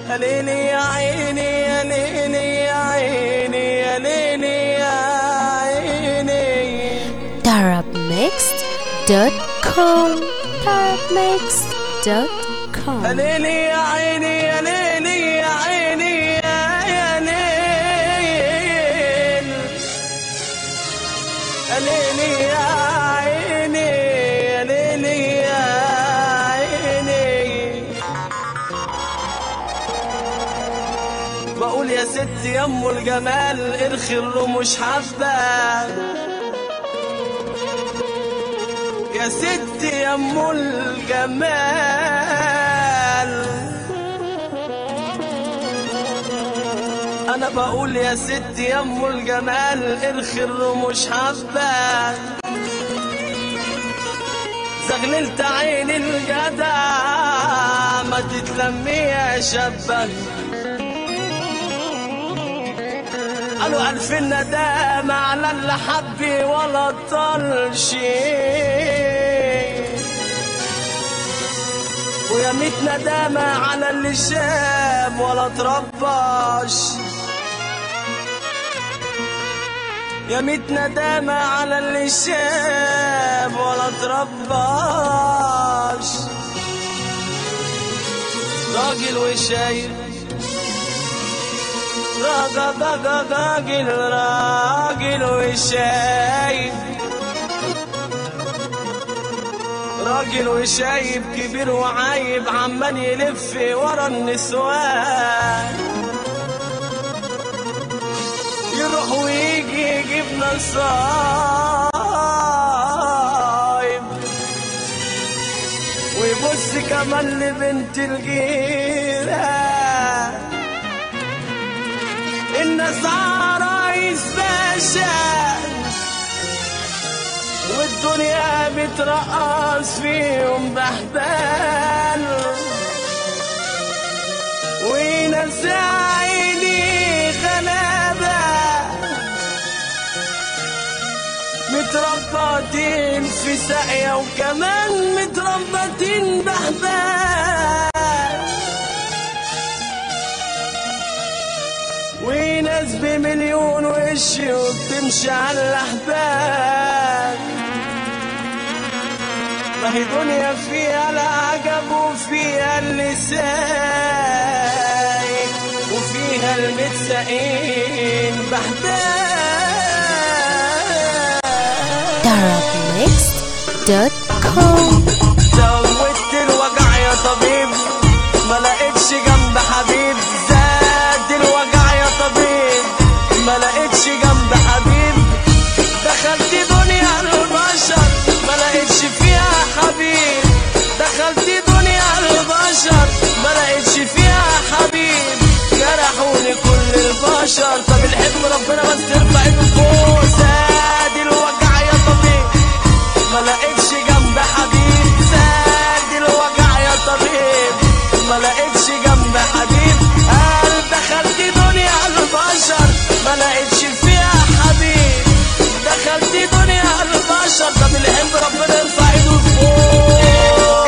يا ليلي يا عيني يا ليلي يا عيني يا ليلي يا عيني darabmixed.com darabmixed.com يا ليلي يا عيني يا ليلي يا عيني يا يا ليل يا ليلي يا عيني يا ليلي يا عيني بقول يا ست يا ام الجمال ارخي الرموش حبه يا ست يا ام الجمال انا بقول يا ست يا ام الجمال ارخي الرموش حبه زغللت عين الجدع ما تتلمي يا شابه قالوا ألف الندامة على اللي حبي ولا طلش ويا ميت ندامة على اللي شاب ولا ترباش يا ميت ندامة على اللي شاب ولا ترباش راجل وشايف راجل راجل راجل راجل وشايب راجل وشايب كبير وعايب عمال يلف ورا النسوان يروح ويجي يجيب نصايب ويبص كمان لبنت الجيران الناس عرايس باشا والدنيا بترقص فيهم بحبال وناس عيني غلابة متربطين في ساقية وكمان متربطين بحبال وناس بمليون وش وبتمشي على الأحباب ما هي دنيا فيها العجب وفيها اللسان وفيها المتسقين بحباب darabmixed.com زودت الوجع يا طبيب ما لقيتش جنب حبيب زاد الوجع يا طبيب ما لقيتش جنب حبيب دخلت دنيا البشر ما لقيتش فيها حبيب دخلت دنيا البشر ما لقيتش فيها حبيب جرحوني كل البشر طب الحب ربنا بس ترفع ايده فوق زاد الوجع يا طبيب ما لقيتش جنب حبيب زاد الوجع يا طبيب ما لقيتش جنب حبيب قال دخلت دنيا البشر ما لقيتش فيها حبيب دخلت دنيا البشر طب الحب ربنا يرفع ايده فوق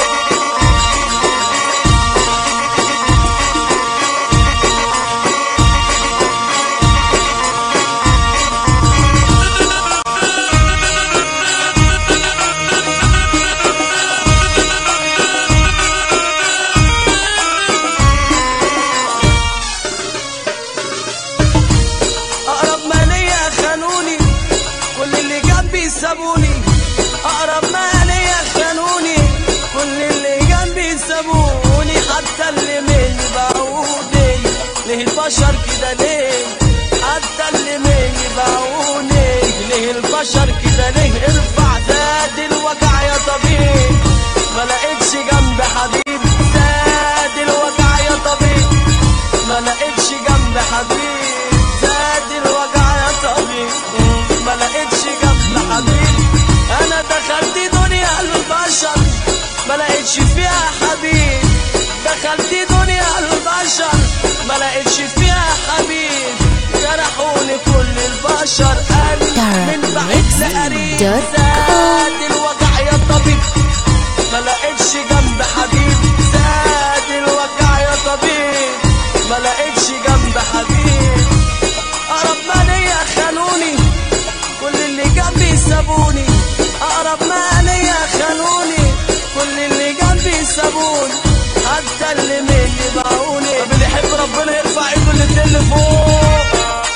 اقرب ما ليا خانوني كل اللي جنبي سابوني اقرب ما ليا خانوني كل اللي جنبي سابوني حتى اللي مني باعوني ليه البشر كده ليه حتى اللي مني باعوني ليه البشر كده ليه ارفع زاد الوجع يا طبيب ما لقيتش جنب حبيب زاد الوجع يا طبيب ما لقيتش جنب حبيب زاد الوجع يا طبيب ما لقيتش جنب حبيب انا دخلت دنيا البشر ما لقيتش فيها حبيب دخلت دنيا البشر ما لقيتش فيها حبيب جرحوني كل البشر قال من بعيد لقريب زاد الوجع يا طبيب ما لقيتش جنب حبيب زاد الوجع يا طبيب ما لقيتش جنب حبيب اقرب ما ليا خانوني كل اللي جنبي سابوني اقرب ما ليا خانوني كل اللي جنبي سابوني حتى اللي مني باعوني طب اللي يحب ربنا يرفع ايده الاتنين لفوق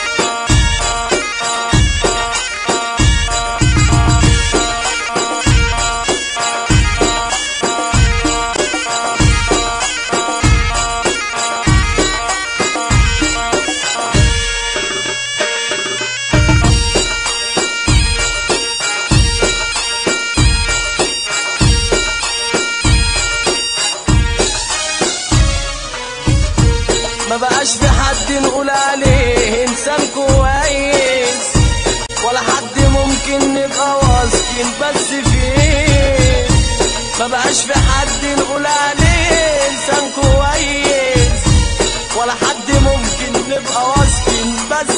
ما بقاش في حد نقول عليه انسان كويس ولا حد ممكن نبقى واثقين بس فيه ما بقاش في حد نقول عليه انسان كويس ولا حد ممكن نبقى واثقين بس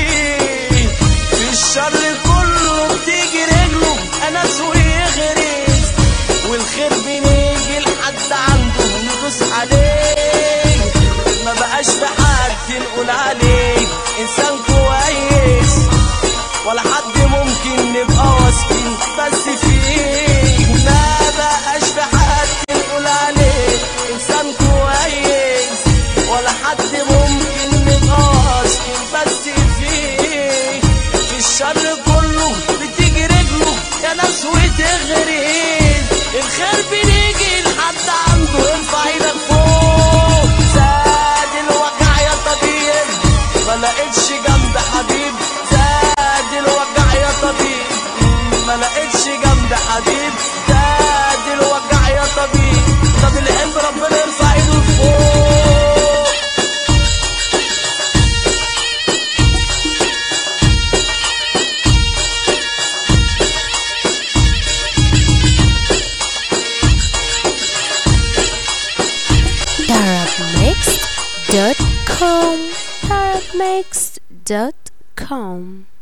فيه في الشر كله بتيجي رجله انس ويغرس والخير بنيجي لحد عنده ندوس عليه ما بقاش في حد نقول عليه انسان كويس ولا حد ممكن نبقى واثقين بس فيه ما بقاش في حد نقول عليه انسان كويس ولا حد ممكن نبقى واثقين بس فيه في الشر كله بتيجي رجله يا ناس وتغريز الخير بنيجي لحد عنده ارفع ايدك فوق زاد الوجع يا طبيب ما لقيتش جنب حبيب زاد الوجع يا طبيب ما لقيتش جنب حبيب زاد الوجع يا طبيب طب اللي يحب ربنا يرفع ايده لفوق Arabmixed.com Arabmixed.com